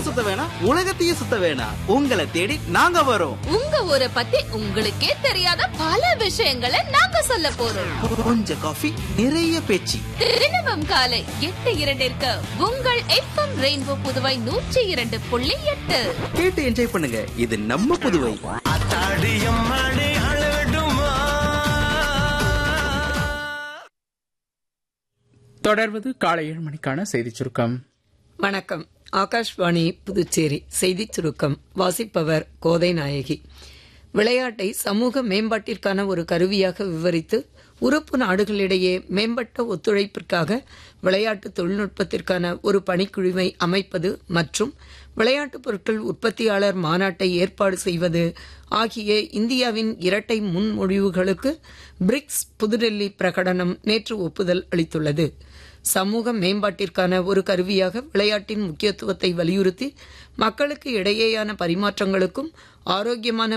சுத்த வேணாம் உலகத்தையே சுத்த வேணாம் உங்களை தேடி நாங்க வரோம் உங்க ஊரை பத்தி உங்களுக்கே தெரியாத பல விஷயங்களை நாங்க சொல்ல போறோம் கொஞ்சம் காஃபி நிறைய பேச்சு தினமும் காலை எட்டு இரண்டிற்கு உங்கள் எஃப்எம் ரெயின்போ புதுவை நூற்றி இரண்டு புள்ளி எட்டு கேட்டு என்ஜாய் பண்ணுங்க இது நம்ம புதுவை அத்தாடியம்மாடி அழடுமா தொடர்வது காலை ஏழு மணிக்கான செய்திச் சுருக்கம் வணக்கம் ஆகாஷ்வாணி புதுச்சேரி செய்திச் சுருக்கம் வாசிப்பவர் கோதை நாயகி விளையாட்டை சமூக மேம்பாட்டிற்கான ஒரு கருவியாக விவரித்து உறுப்பு நாடுகளிடையே மேம்பட்ட ஒத்துழைப்பிற்காக விளையாட்டு தொழில்நுட்பத்திற்கான ஒரு பணிக்குழுவை அமைப்பது மற்றும் விளையாட்டுப் பொருட்கள் உற்பத்தியாளர் மாநாட்டை ஏற்பாடு செய்வது ஆகிய இந்தியாவின் இரட்டை முன்மொழிவுகளுக்கு பிரிக்ஸ் புதுடெல்லி பிரகடனம் நேற்று ஒப்புதல் அளித்துள்ளது சமூக மேம்பாட்டிற்கான ஒரு கருவியாக விளையாட்டின் முக்கியத்துவத்தை வலியுறுத்தி மக்களுக்கு இடையேயான பரிமாற்றங்களுக்கும் ஆரோக்கியமான